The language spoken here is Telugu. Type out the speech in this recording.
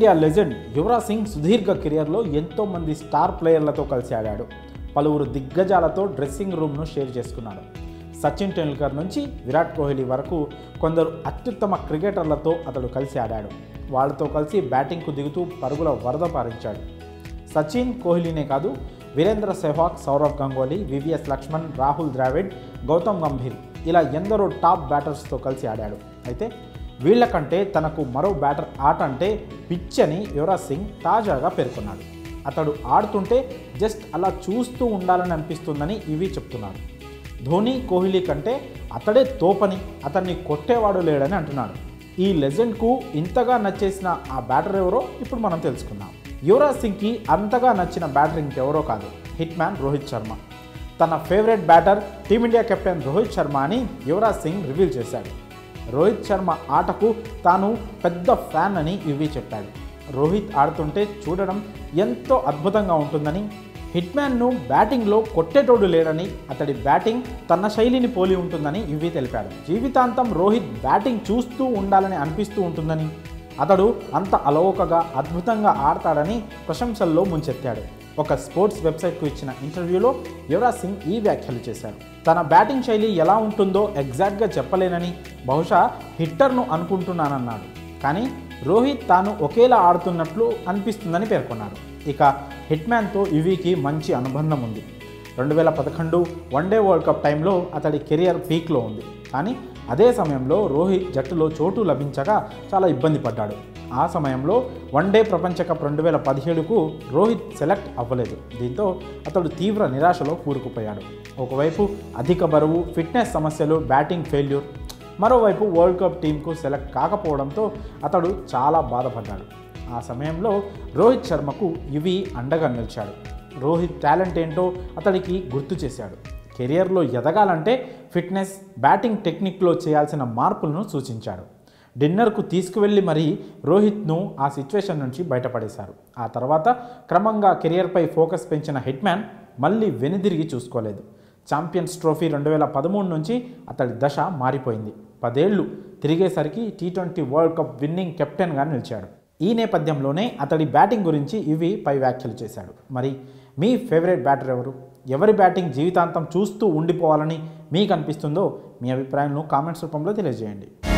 టీమిండియా లెజెండ్ యువరాజ్ సింగ్ సుదీర్ఘ కెరియర్లో ఎంతో మంది స్టార్ ప్లేయర్లతో కలిసి ఆడాడు పలువురు దిగ్గజాలతో డ్రెస్సింగ్ రూమ్ను షేర్ చేసుకున్నాడు సచిన్ టెండూల్కర్ నుంచి విరాట్ కోహ్లీ వరకు కొందరు అత్యుత్తమ క్రికెటర్లతో అతడు కలిసి ఆడాడు వాళ్ళతో కలిసి బ్యాటింగ్కు దిగుతూ పరుగుల వరద పారించాడు సచిన్ కోహ్లీనే కాదు వీరేంద్ర సెహ్వాగ్ సౌరవ్ గంగోలీ వివిఎస్ లక్ష్మణ్ రాహుల్ ద్రావిడ్ గౌతమ్ గంభీర్ ఇలా ఎందరో టాప్ బ్యాటర్స్తో కలిసి ఆడాడు అయితే వీళ్ళకంటే తనకు మరో బ్యాటర్ ఆట అంటే పిచ్చని యువరాజ్ సింగ్ తాజాగా పేర్కొన్నాడు అతడు ఆడుతుంటే జస్ట్ అలా చూస్తూ ఉండాలని అనిపిస్తుందని ఇవి చెప్తున్నాడు ధోని కోహ్లీ కంటే అతడే తోపని అతన్ని కొట్టేవాడు లేడని అంటున్నాడు ఈ లెజెండ్కు ఇంతగా నచ్చేసిన ఆ బ్యాటర్ ఎవరో ఇప్పుడు మనం తెలుసుకుందాం యువరాజ్ సింగ్కి అంతగా నచ్చిన బ్యాటర్ ఇంకెవరో కాదు హిట్ మ్యాన్ రోహిత్ శర్మ తన favourite batter team India captain Rohit Sharma అని యువరాజ్ సింగ్ రివీల్ చేశాడు రోహిత్ శర్మ ఆటకు తాను పెద్ద ఫ్యాన్ అని ఇవి చెప్పాడు రోహిత్ ఆడుతుంటే చూడడం ఎంతో అద్భుతంగా ఉంటుందని హిట్మ్యాన్ను బ్యాటింగ్లో కొట్టేటోడు లేడని అతడి బ్యాటింగ్ తన శైలిని పోలి ఉంటుందని ఇవి తెలిపాడు జీవితాంతం రోహిత్ బ్యాటింగ్ చూస్తూ ఉండాలని అనిపిస్తూ ఉంటుందని అతడు అంత అలవోకగా అద్భుతంగా ఆడతాడని ప్రశంసల్లో ముంచెత్తాడు ఒక స్పోర్ట్స్ వెబ్సైట్కు ఇచ్చిన ఇంటర్వ్యూలో యువరాజ్ సింగ్ ఈ వ్యాఖ్యలు చేశారు తన బ్యాటింగ్ శైలి ఎలా ఉంటుందో ఎగ్జాక్ట్గా చెప్పలేనని బహుశా హిట్టర్ను అనుకుంటున్నానన్నాడు కానీ రోహిత్ తాను ఒకేలా ఆడుతున్నట్లు అనిపిస్తుందని పేర్కొన్నాడు ఇక హిట్మ్యాన్తో ఇవికి మంచి అనుబంధం ఉంది రెండు వేల పదకొండు వన్డే వరల్డ్ కప్ టైంలో అతడి కెరియర్ పీక్లో ఉంది కానీ అదే సమయంలో రోహిత్ జట్టులో చోటు లభించగా చాలా ఇబ్బంది పడ్డాడు ఆ సమయంలో వన్డే ప్రపంచ కప్ రెండు వేల పదిహేడుకు రోహిత్ సెలెక్ట్ అవ్వలేదు దీంతో అతడు తీవ్ర నిరాశలో కూరుకుపోయాడు ఒకవైపు అధిక బరువు ఫిట్నెస్ సమస్యలు బ్యాటింగ్ ఫెయిల్యూర్ మరోవైపు వరల్డ్ కప్ టీంకు సెలెక్ట్ కాకపోవడంతో అతడు చాలా బాధపడ్డాడు ఆ సమయంలో రోహిత్ శర్మకు ఇవి అండగా నిలిచాడు రోహిత్ టాలెంట్ ఏంటో అతడికి గుర్తు చేశాడు కెరియర్లో ఎదగాలంటే ఫిట్నెస్ బ్యాటింగ్ టెక్నిక్లో చేయాల్సిన మార్పులను సూచించాడు డిన్నర్కు తీసుకువెళ్ళి మరీ రోహిత్ను ఆ సిచ్యువేషన్ నుంచి బయటపడేశారు ఆ తర్వాత క్రమంగా కెరియర్పై ఫోకస్ పెంచిన హిట్మ్యాన్ మళ్ళీ వెనుదిరిగి చూసుకోలేదు ఛాంపియన్స్ ట్రోఫీ రెండు వేల పదమూడు నుంచి అతడి దశ మారిపోయింది పదేళ్లు తిరిగేసరికి T twenty world cup winning కెప్టెన్గా నిలిచాడు ఈ నేపథ్యంలోనే అతడి బ్యాటింగ్ గురించి ఇవి పై వ్యాఖ్యలు చేశాడు మరి మీ ఫేవరెట్ బ్యాటర్ ఎవరు ఎవరి బ్యాటింగ్ జీవితాంతం చూస్తూ ఉండిపోవాలని మీకు అనిపిస్తుందో మీ అభిప్రాయాలను కామెంట్స్ రూపంలో తెలియజేయండి